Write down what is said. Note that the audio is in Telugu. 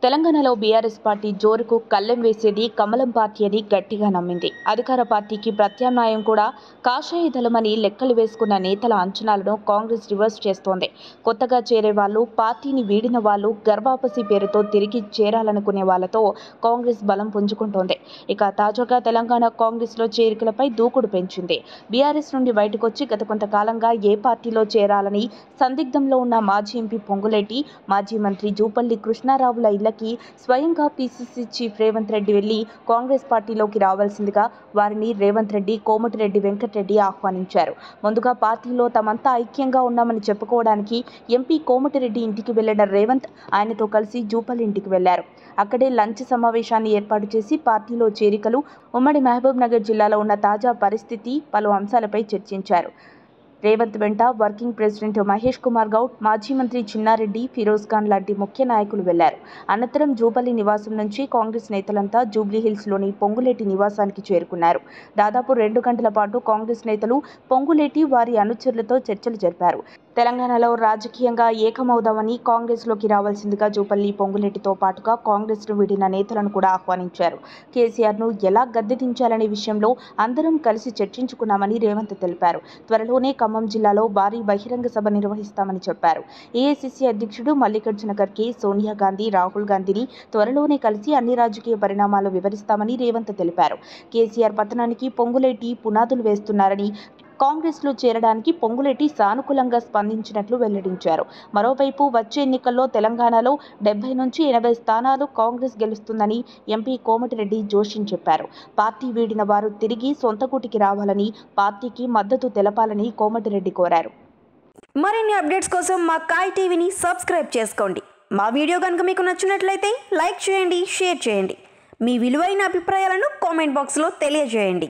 తెలంగాణలో బీఆర్ఎస్ పార్టీ జోరుకు కళ్ళెం వేసేది కమలం పార్టీ అని గట్టిగా నమ్మింది అధికార పార్టీకి ప్రత్యామ్నాయం కూడా కాషాయ దళమని లెక్కలు వేసుకున్న నేతల అంచనాలను కాంగ్రెస్ రివర్స్ చేస్తోంది కొత్తగా చేరే వాళ్ళు పార్టీని వీడిన వాళ్ళు గర్వాపసి పేరుతో తిరిగి చేరాలనుకునే వాళ్ళతో కాంగ్రెస్ బలం పుంజుకుంటోంది ఇక తాజాగా తెలంగాణ కాంగ్రెస్లో చేరికలపై దూకుడు పెంచింది బీఆర్ఎస్ నుండి బయటకొచ్చి గత కొంతకాలంగా ఏ పార్టీలో చేరాలని సందిగ్ధంలో ఉన్న మాజీ ఎంపీ పొంగులేటి మాజీ మంత్రి జూపల్లి కృష్ణారావుల ఇళ్లకి స్వయంగా పీసీసీ చీఫ్ రేవంత్ రెడ్డి వెళ్లి కాంగ్రెస్ పార్టీలోకి రావాల్సిందిగా వారిని రేవంత్ రెడ్డి కోమటిరెడ్డి వెంకటరెడ్డి ఆహ్వానించారు ముందుగా పార్టీలో తమంతా ఐక్యంగా ఉన్నామని చెప్పుకోవడానికి ఎంపీ కోమటిరెడ్డి ఇంటికి వెళ్లిన రేవంత్ ఆయనతో కలిసి జూపల్లి ఇంటికి వెళ్లారు అక్కడే లంచ్ సమావేశాన్ని ఏర్పాటు చేసి పార్టీలో చేరికలు ఉమ్మడి మహబూబ్ నగర్ జిల్లాలో ఉన్న తాజా పరిస్థితి పలు అంశాలపై చర్చించారు రేవంత్ వెంట వర్కింగ్ ప్రెసిడెంట్ మహేష్ కుమార్ గౌడ్ మాజీ మంత్రి చిన్నారెడ్డి ఫిరోజ్ ఖాన్ లాంటి ముఖ్య నాయకులు వెళ్లారు అనంతరం జూపల్లి నివాసం నుంచి కాంగ్రెస్ నేతలంతా జూబ్లీ హిల్స్లోని పొంగులేటి నివాసానికి చేరుకున్నారు దాదాపు రెండు గంటల పాటు కాంగ్రెస్ నేతలు పొంగులేటి వారి అనుచరులతో చర్చలు జరిపారు తెలంగాణలో రాజకీయంగా ఏకమవుదామని కాంగ్రెస్లోకి రావాల్సిందిగా జూపల్లి పొంగులేటితో పాటుగా కాంగ్రెస్ను వీడిన నేతలను కూడా ఆహ్వానించారు కేసీఆర్ను ఎలా గద్దెదించాలనే విషయంలో అందరం కలిసి చర్చించుకున్నామని రేవంత్ తెలిపారు త్వరలోనే ఖమ్మం జిల్లాలో భారీ బహిరంగ సభ నిర్వహిస్తామని చెప్పారు ఏఐసిసి అధ్యక్షుడు మల్లికార్జున ఖర్గే సోనియా గాంధీ రాహుల్ గాంధీని త్వరలోనే కలిసి అన్ని రాజకీయ పరిణామాలు వివరిస్తామని రేవంత్ తెలిపారు కేసీఆర్ పతనానికి పొంగులేటి పునాదులు వేస్తున్నారని కాంగ్రెస్లో చేరడానికి పొంగులేటి సానుకూలంగా స్పందించినట్లు వెల్లడించారు మరోవైపు వచ్చే ఎన్నికల్లో తెలంగాణలో డెబ్బై నుంచి ఎనభై స్థానాలు కాంగ్రెస్ గెలుస్తుందని ఎంపీ కోమటిరెడ్డి జోషిన్ చెప్పారు పార్టీ వీడిన వారు తిరిగి సొంత గూటికి రావాలని పార్టీకి మద్దతు తెలపాలని కోమటిరెడ్డి కోరారు మరిన్ని అప్డేట్స్ కోసం మా కాయ్ టీవీని సబ్స్క్రైబ్ చేసుకోండి మా వీడియో కనుక మీకు నచ్చినట్లయితే లైక్ చేయండి షేర్ చేయండి మీ విలువైన అభిప్రాయాలను కామెంట్ బాక్స్లో తెలియజేయండి